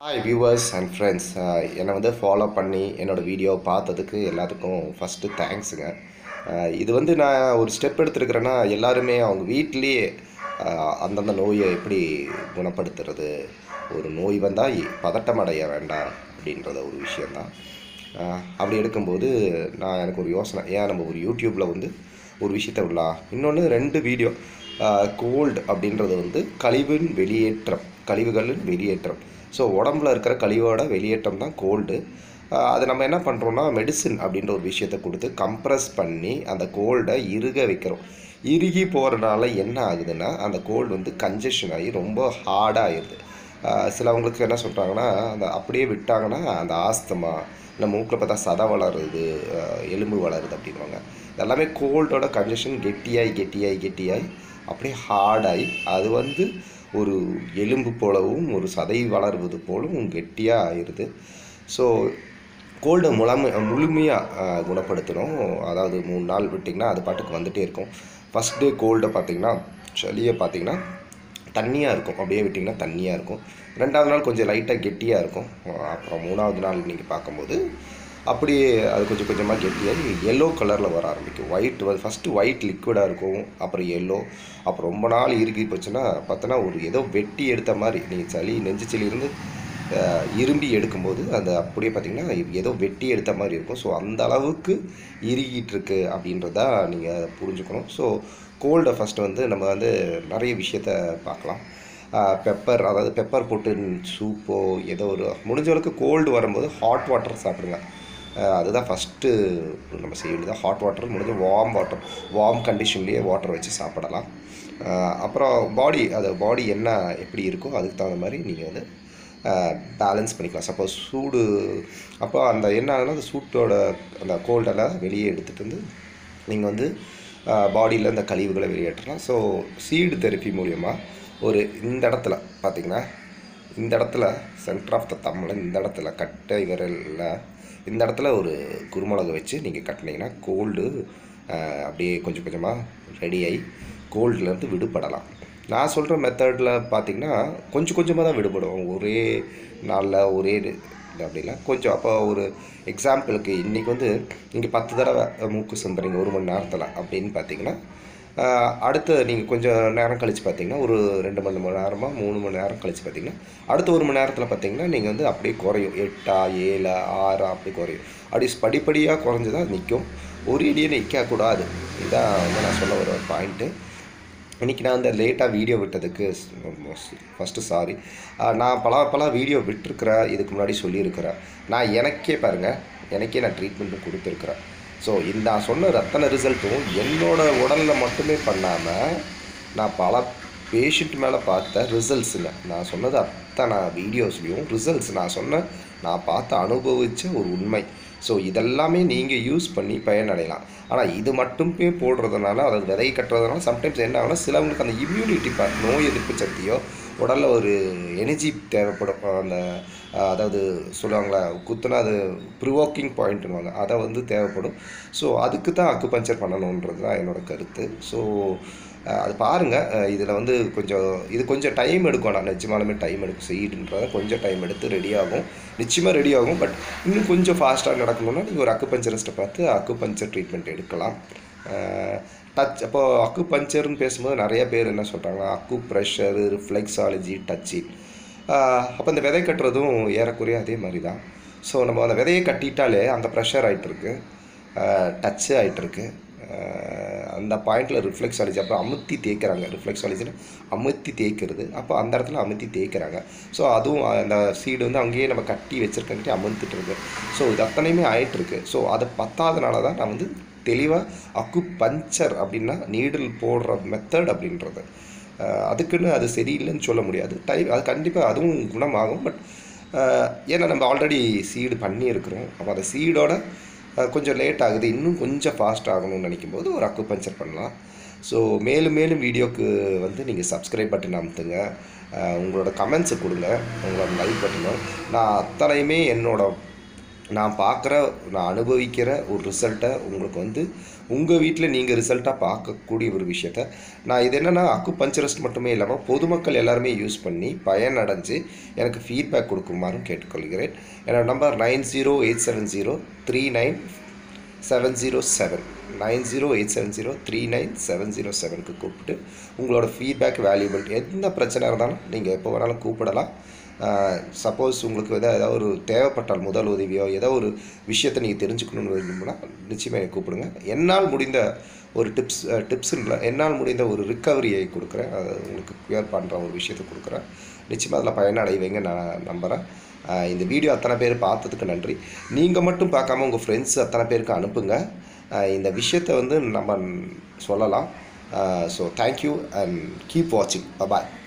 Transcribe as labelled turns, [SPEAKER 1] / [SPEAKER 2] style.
[SPEAKER 1] hi viewers and friends என்னை வந்து follow பண்ணி என்னோடய வீடியோ பார்த்ததுக்கு எல்லாத்துக்கும் ஃபஸ்ட்டு தேங்க்ஸுங்க அஹ் இது வந்து நான் ஒரு ஸ்டெப் எடுத்துருக்கிறேன்னா எல்லாருமே அவங்க வீட்டிலேயே அஹ், அந்தந்த நோயை எப்படி குணப்படுத்துறது ஒரு நோய் வந்தால் பதட்டம் அடைய வேண்டாம் அப்படின்றத ஒரு விஷயந்தான் அஹ், அப்படி எடுக்கும்போது நான் எனக்கு ஒரு யோசனை ஏன் நம்ம ஒரு யூடியூப்பில் வந்து ஒரு விஷயத்தை விடலாம் இன்னொன்று ரெண்டு வீடியோ கோல்டு அப்படின்றது வந்து கழிவின் வெளியேற்றம் கழிவுகளின் வெளியேற்றம் ஸோ உடம்புல இருக்கிற கழிவோட வெளியேற்றம் தான் கோல்டு அது நம்ம என்ன பண்ணுறோம்னா மெடிசின் அப்படின்ற ஒரு விஷயத்தை கொடுத்து கம்ப்ரஸ் பண்ணி அந்த கோல்டை இறுக வைக்கிறோம் இறுகி போகிறனால என்ன ஆகுதுன்னா அந்த கோல்டு வந்து கன்ஜெஷன் ஆகி ரொம்ப ஹார்டாக ஆயிடுது ஆஹ் சிலவங்களுக்கு என்ன சொல்கிறாங்கன்னா அந்த அப்படியே விட்டாங்கன்னா அந்த ஆஸ்தமா இல்லை மூக்கில் பார்த்தா சதை வளருது ஆஹ் எலும்பு வளருது அப்படின்வாங்க எல்லாமே கோல்டோட கன்ஜெஷன் கெட்டியாகி கெட்டியாகி கெட்டியாகி அப்படியே ஹார்டாகி அது வந்து ஒரு எலும்பு போலவும் ஒரு சதை வளர்வது போலவும் கெட்டியாக ஆயிடுது ஸோ கோல்டை முழமை முழுமையாக குணப்படுத்தணும் அதாவது மூணு நாள் விட்டிங்கன்னா அது பாட்டுக்கு வந்துகிட்டே இருக்கும் ஃபஸ்ட் டே கோல்டை பார்த்தீங்கன்னா சளியை பார்த்தீங்கன்னா தண்ணியாக இருக்கும் அப்படியே விட்டிங்கன்னா தண்ணியாக இருக்கும் ரெண்டாவது நாள் கொஞ்சம் லைட்டாக கெட்டியாக இருக்கும் அப்புறம் மூணாவது நாள் நீங்கள் பார்க்கும்போது அப்படியே அது கொஞ்சம் கொஞ்சமாக கெட்டியாகி எல்லோ கலரில் வர ஆரம்பிக்கும் ஒயிட் ஃபஸ்ட்டு ஒயிட் லிக்விடாக இருக்கும் அப்புறம் எல்லோ அப்புறம் ரொம்ப நாள் இறுகி போச்சுன்னா பார்த்தோன்னா ஒரு ஏதோ வெட்டி எடுத்த மாதிரி நீங்கள் சளி நெஞ்சு சளி இருந்து அஹ், இரும்பி எடுக்கும்போது அந்த அப்படியே பார்த்திங்கன்னா ஏதோ வெட்டி எடுத்த மாதிரி இருக்கும் ஸோ அந்த அளவுக்கு இறுகிட்டு இருக்கு அப்படின்றதா நீங்கள் புரிஞ்சுக்கணும் ஸோ கோல்டை ஃபஸ்ட்டு வந்து நம்ம வந்து நிறைய விஷயத்த பார்க்கலாம் பெப்பர் அதாவது பெப்பர் போட்டு சூப்போ ஏதோ ஒரு முடிஞ்ச அளவுக்கு கோல்டு வரும்போது ஹாட் வாட்டர் சாப்பிடுங்க அஹ் அதுதான் ஃபஸ்ட்டு நம்ம செய்ய வேண்டியது ஹாட் வாட்டர் முடிஞ்ச வார்ம் வாட்டர் வார்ம் கண்டிஷன்லேயே வாட்டர் வச்சு சாப்பிடலாம் அஹ் அப்புறம் பாடி அது பாடி என்ன எப்படி இருக்கோ அதுக்கு தகுந்த மாதிரி நீங்கள் வந்து பேலன்ஸ் பண்ணிக்கலாம் சப்போஸ் சூடு அப்போ அந்த என்ன ஆகுதுன்னா அந்த சூட்டோட அந்த கோல்டெல்லாம் வெளியே எடுத்துகிட்டு வந்து நீங்கள் வந்து பாடியில் இந்த கழிவுகளை வெளியேற்றலாம் ஸோ சீடு தெரப்பி மூலியமாக ஒரு இந்த இடத்துல பார்த்தீங்கன்னா இந்த இடத்துல சென்டர் ஆஃப் த தம்மில் இந்த இடத்துல கட்டை விரலில் இந்த இடத்துல ஒரு குருமிளகு வச்சு நீங்கள் கட்டினீங்கன்னா கோல்டு அப்படியே கொஞ்சம் கொஞ்சமாக ரெடி ஆகி கோல்ட்லேருந்து விடுபடலாம் நான் சொல்கிற மெத்தடில் பார்த்தீங்கன்னா கொஞ்சம் கொஞ்சமாக தான் விடுபடும் ஒரே நாளில் ஒரே இது அப்படிலாம் கொஞ்சம் அப்போ ஒரு எக்ஸாம்பிளுக்கு இன்றைக்கி வந்து நீங்கள் பத்து தடவை மூக்கு சிந்துறீங்க ஒரு மணி நேரத்தில் அப்படின்னு பார்த்தீங்கன்னா ஆஹ் அடுத்து நீங்கள் கொஞ்சம் நேரம் கழித்து பார்த்தீங்கன்னா ஒரு ரெண்டு மணி மணி நேரமாக மூணு மணி நேரம் கழித்து பார்த்தீங்கன்னா அடுத்த ஒரு மணி நேரத்தில் பார்த்தீங்கன்னா நீங்கள் வந்து அப்படியே குறையும் எட்டா ஏழா ஆறா அப்படி குறையும் அப்படி படிப்படியாக குறைஞ்சு தான் நிற்கும் ஒரு இடியே நிற்கக்கூடாது இதுதான் வந்து நான் சொல்ல வர பாயிண்ட்டு இன்றைக்கி நான் அந்த லேட்டாக வீடியோ விட்டதுக்கு ஃபஸ்ட்டு சாரி நான் பல பல வீடியோ விட்டுருக்கிறேன் இதுக்கு முன்னாடி சொல்லியிருக்கிறேன் நான் எனக்கே பாருங்கள் எனக்கே நான் ட்ரீட்மெண்ட்டும் கொடுத்துருக்குறேன் ஸோ இந்த நான் சொன்ன அத்தனை ரிசல்ட்டும் என்னோட உடலில் மட்டுமே பண்ணாமல் நான் பல பேஷண்ட் மேலே பார்த்த ரிசல்ட்ஸுங்க நான் சொன்னது அத்தனை வீடியோஸ்லேயும் ரிசல்ட்ஸ் நான் சொன்ன நான் பார்த்து அனுபவித்த ஒரு உண்மை ஸோ இதெல்லாமே நீங்கள் யூஸ் பண்ணி பயனடையலாம் ஆனால் இது மட்டுமே போடுறதுனால அதாவது விதை கட்டுறதுனால சம்டைம்ஸ் என்ன ஆகும்னா சிலவங்களுக்கு அந்த இம்யூனிட்டி பார்ட் நோய் எதிர்ப்பு சக்தியோ உடலில் ஒரு எனர்ஜி தேவைப்படும் அந்த அஹ், அதாவது சொல்லுவாங்களா குத்துனா அது ப்ரிவோக்கிங் பாயிண்ட்னுவாங்க அதை வந்து தேவைப்படும் ஸோ அதுக்கு தான் அக்குபஞ்சர் பண்ணணுன்றது தான் என்னோடய கருத்து ஸோ அது பாருங்கள் இதில் வந்து கொஞ்சம் இது கொஞ்சம் டைம் எடுக்கும் நான் நிச்சயமாலுமே டைம் எடுக்கும் சீடுன்றத கொஞ்சம் டைம் எடுத்து ரெடி ஆகும் நிச்சயமாக ரெடி ஆகும் பட் இன்னும் கொஞ்சம் ஃபாஸ்ட்டாக நடக்கணும்னா நீங்கள் ஒரு அக்குபஞ்சரிஸ்ட்டை பார்த்து அக்குபஞ்சர் ட்ரீட்மெண்ட் எடுக்கலாம் டச் அப்போ அக்கு பஞ்சர்னு பேசும்போது நிறைய பேர் என்ன சொல்கிறாங்க அக்கு ப்ரெஷர் ரிஃப்ளெக்ஸாலஜி டச்சு அப்போ இந்த விதை கட்டுறதும் ஏறக்குறைய அதே மாதிரி தான் ஸோ நம்ம அந்த விதையை கட்டிட்டாலே அங்கே ப்ரெஷர் ஆகிட்டுருக்கு டச்சு ஆகிட்டுருக்கு அந்த பாயிண்டில் ரிஃப்ளெக்ஸாலஜி அப்போ அமுத்தி தேய்க்கிறாங்க ரிஃப்ளெக்ஸாலஜின்னு அமுத்தி தேய்க்கிறது அப்போ அந்த இடத்துல அமுத்தி தேய்க்கிறாங்க ஸோ அதுவும் அந்த சீடு வந்து அங்கேயே நம்ம கட்டி வச்சுருக்கன்ட்டு அமுத்துட்டு இருக்கு ஸோ இது அத்தனையுமே ஆயிட்டுருக்கு ஸோ அதை பத்தாதனால தான் நான் வந்து தெளிவாக அக்கு பஞ்சர் அப்படின்னா நீடில் போடுற மெத்தட் அப்படின்றது அஹ் அதுக்குன்னு அது சரியில்லைன்னு சொல்ல முடியாது டைம் அது கண்டிப்பாக அதுவும் குணமாகும் பட் ஏன்னா நம்ம ஆல்ரெடி சீடு பண்ணியிருக்கிறோம் அப்போ அந்த சீடோட அஹ், கொஞ்சம் லேட் ஆகுது இன்னும் கொஞ்சம் ஃபாஸ்ட் ஆகணும்னு நினைக்கும் போது ஒரு அக்கு பஞ்சர் பண்ணலாம் ஸோ மேலும் மேலும் வீடியோக்கு வந்து நீங்கள் சப்ஸ்கிரைப் பட்டன் அமுத்துங்க அஹ், உங்களோட கமெண்ட்ஸை கொடுங்க உங்களோட லைக் பட்டனும் நான் அத்தனையுமே என்னோட நான் பார்க்குற நான் அனுபவிக்கிற ஒரு ரிசல்ட்டை உங்களுக்கு வந்து உங்கள் வீட்டில் நீங்கள் ரிசல்ட்டாக பார்க்கக்கூடிய ஒரு விஷயத்த நான் இது என்னென்னா அக்கு பஞ்சரஸ்ட் மட்டுமே இல்லாமல் பொதுமக்கள் எல்லாருமே யூஸ் பண்ணி பயனடைஞ்சு எனக்கு ஃபீட்பேக் கொடுக்குமாறும் கேட்டுக்கொள்கிறேன் என்னோட number nine zero eight seven zero three nine seven zero seven nine zero eight seven zero three nine seven zero செவனுக்கு கூப்பிட்டு உங்களோட ஃபீட்பேக் வேல்யூபிள் எந்த பிரச்சனை இருந்தாலும் நீங்கள் எப்போ வேணாலும் கூப்பிடலாம் சப்போஸ் உங்களுக்கு எதாவது ஏதாவது ஒரு தேவைப்பட்டால் முதல் உதவியோ ஏதோ ஒரு விஷயத்தை நீங்கள் தெரிஞ்சுக்கணும்னு விரும்புனா நிச்சயமாக என்னை கூப்பிடுங்க என்னால் முடிந்த ஒரு டிப்ஸ் டிப்ஸுன்ற என்னால் முடிந்த ஒரு ரிக்கவரியை கொடுக்குறேன் அது உங்களுக்கு க்யூர் பண்ணுற ஒரு விஷயத்தை கொடுக்குறேன் நிச்சயமாக அதில் பயனடைவீங்க நான் நம்புகிறேன் ஆஹ் இந்த வீடியோ அத்தனை பேர் பார்த்ததுக்கு நன்றி நீங்கள் மட்டும் பார்க்காம உங்கள் ஃப்ரெண்ட்ஸ் அத்தனை பேருக்கு அனுப்புங்க ஆஹ் இந்த விஷயத்தை வந்து நம்ம சொல்லலாம் ஸோ தேங்க்யூ அண்ட் கீப் வாட்சிங் பாய்